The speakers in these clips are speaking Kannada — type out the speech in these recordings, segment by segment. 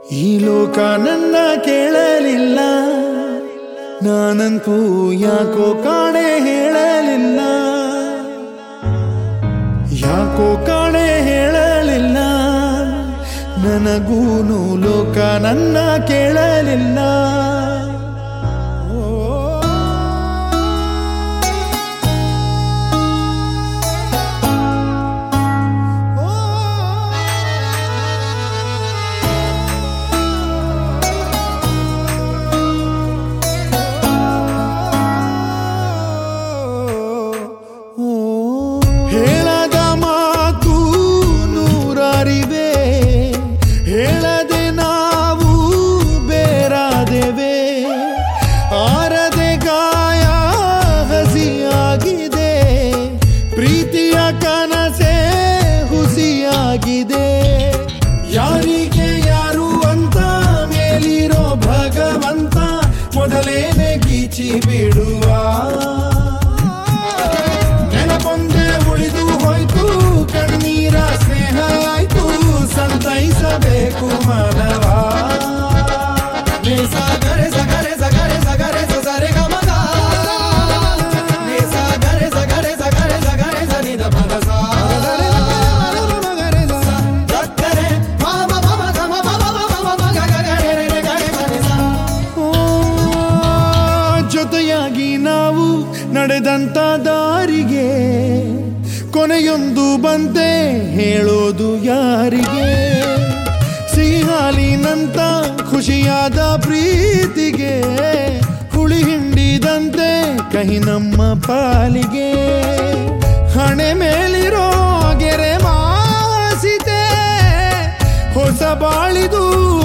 ಈ ಲೋಕ ನನ್ನ ಕೇಳಲಿಲ್ಲ ನಾನಂತೂ ಯಾಕೋ ಕಾಣೆ ಹೇಳಲಿಲ್ಲ ಯಾಕೋ ಕಾಣೆ ಹೇಳಲಿಲ್ಲ ನನಗೂನು ಲೋಕ ನನ್ನ ಕೇಳಲಿಲ್ಲ ಓ ಹೇಳದ ಮಾತು ನೂರಾರಿವೆ ಹೇಳದೆ ನಾವು ಬೇರಾದೆವೆ ಆರದೆ ಗಾಯ ಹಸಿಯಾಗಿದೆ ಪ್ರೀತಿಯ ಕನಸೆ ಹುಸಿಯಾಗಿದೆ ಯಾರಿಗೆ ಯಾರು ಅಂತ ಮೇಲಿರೋ ಭಗವಂತ ಮೊದಲೇನೆ ಗೀಚಿ ಬಿಡುವ ನೆನಪೊಂದೆ ಉಳಿದು ಹೋಯ್ತು ಕಣ್ಣೀರ ಸ್ನೇಹ ಆಯ್ತು ಸಂತೈಸಬೇಕು ಮಾನವ ನಿ ಸ ಗರೆ ಸ ಗರೆ ಸ ಗರೆ ಸ ಗರೆ ಸ ಸ ರೆ ಗ ಮ ಗ. ನಿ ಸ ಗರೆ ಸ ಗರೆ ಸ ಗರೆ ಸ ಗರೆ ಸ ನಿ ದ ಪ ದ ಸ. ದ ಗ ರೆ ಮ ಮ ಮ ಮ ಗ ಮ ಮ ಮ ಮ ಮ ಮ ಮ ಗ ಗ ಗ ರೆ ರೆ ರೆ ಗ ರೆ ಮ ನಿ ಸ. ಓ, ಜೊತೆಯಾಗಿ ನಾವು ನಡೆದಂತ ದಾರಿಗೆ ಕೊನೆಯೊಂದು ಬಂತೆ ಹೇಳೋದು ಯಾರಿಗೆ ಸಿಹಿ ಹಾಲಿನಂತ ಖುಷಿಯಾದ ಪ್ರೀತಿಗೆ ಹುಳಿ ಹಿಂಡಿದಂತೆ ಕಹಿ ನಮ್ಮ ಪಾಲಿಗೆ ಹಣೆ ಮೇಲಿರೋ ಗೆರೆ ಮಾಸಿತೆ ಹೊಸ ಬಾಳಿದು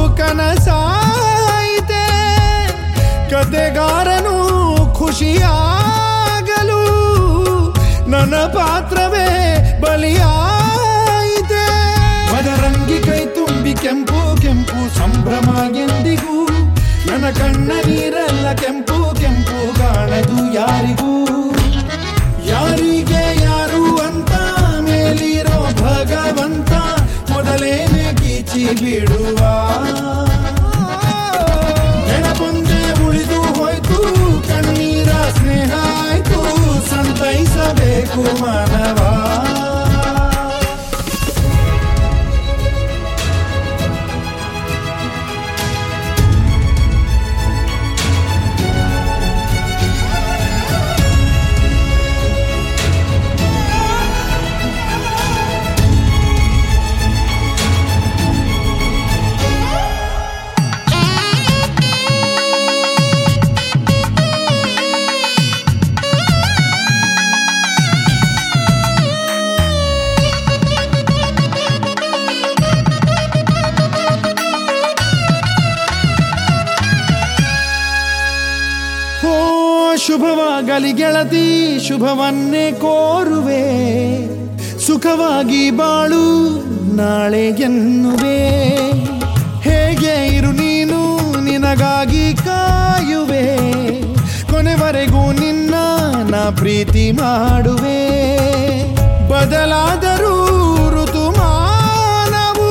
ಕನಸಾಯಿತೆ ಕತೆಗಾರನು ಖುಷಿಯಾಗಲು ನನ್ನ ಪಾತ್ರವೇ ಬಲಿಯಾಯಿತೆ ಮದರಂಗಿ ಕೈ ತುಂಬಿ ಕೆಂಪು ಕೆಂಪು ಸಂಭ್ರಮ ಎಂದಿಗೂ ನನ್ನ ಕಣ್ಣ ನೀರೆಲ್ಲ ಕೆಂಪು ಕೆಂಪು ಕಾಣದು ಯಾರಿಗೂ ಯಾರಿಗೆ ಯಾರು ಅಂತ ಮೇಲಿರೋ ಭಗವಂತ ಮೊದಲೇನೆ ಗೀಚಿ ಬಿಡುವ ನೆನಪೊಂದೆ ಉಳಿದು ಹೋಯ್ತು ಕಣ್ಣೀರ ಸ್ನೇಹ ಆಯ್ತು ಸಂತೈಸಬೇಕು ಮಾನವ ಓ ಶುಭವಾಗಲಿ ಗೆಳತಿ ಶುಭವನ್ನೇ ಕೋರುವೆ ಸುಖವಾಗಿ ಬಾಳು ನಾಳೆ ಎನ್ನುವೆ ಹೇಗೆ ಇರು ನೀನು ನಿನಗಾಗಿ ಕಾಯುವೆ ಕೊನೆವರೆಗೂ ನಿನ್ನ ನಾ ಪ್ರೀತಿ ಮಾಡುವೆ ಬದಲಾದರೂ ಋತುಮಾನವು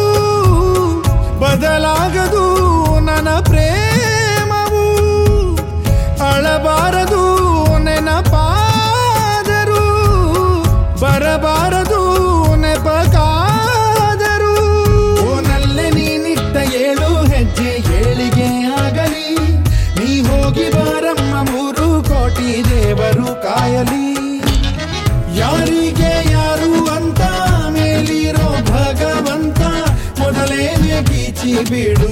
ಬದಲಾಗದು ನನ್ನ ಪ್ರೇಮವು ಅಳಬಾರದು ನೆನಪಾದರು ಬರಬಾರದು ನೆಪಕಾದರು ಓನಲ್ಲೇ ನೀನಿಟ್ಟ ಏಳು ಹೆಜ್ಜೆ ಏಳಿಗೆ ಆಗಲಿ ನೀ ಹೋಗಿ ಬಾರಮ್ಮ ಮೂರು ಕೋಟಿ ದೇವರು ಕಾಯಲಿ ಯಾರಿಗೆ ಯಾರು ಅಂತ ಮೇಲಿರೋ ಭಗವಂತ ಮೊದಲೇನೆ ಗೀಚಿ ಬಿಡು